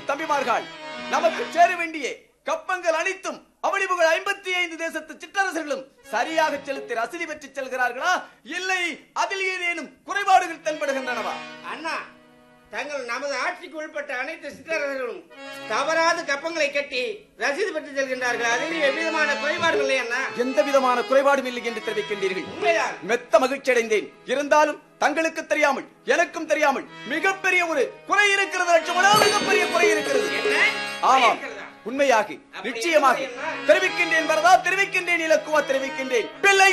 தம்பிமார்கள் நமக்கு சேர வேண்டிய கப்பங்கள் அனைத்தும் அவனிபுகள் ஐம்பத்தி ஐந்து தேசத்து சிற்றரசர்களும் சரியாக செலுத்தி ரசீதி பெற்று செல்கிறார்களா இல்லை அதில் ஏதேனும் குறைபாடுகள் தென்படுகின்றனவா அண்ணா தங்கள் நமது ஆட்சிக்கு உட்பட்ட அனைத்து சிற்றரசர்களும் தவறாது கப்பங்களை கட்டி ரசீது பெற்று செல்கின்றார்கள் அதில் எவ்விதமான குறைபாடுகள் இல்லை அண்ணா எந்த விதமான குறைபாடும் இல்லை என்று தெரிவிக்கின்றீர்கள் உண்மைதான் மெத்த மகிழ்ச்சி அடைந்தேன் இருந்தாலும் தங்களுக்கு தெரியாமல் எனக்கும் தெரியாமல் மிகப்பெரிய ஒரு குறை இருக்கிறது லட்சுமணா மிகப்பெரிய குறை இருக்கிறது என்ன ஆமாம் இருக்கிறதா? உண்மையாக அப்படி நிச்சயமாக என்ன? தெரிவிக்கின்றேன் வரதா தெரிவிக்கின்றேன் இலக்குவா தெரிவிக்கின்றேன் பிள்ளை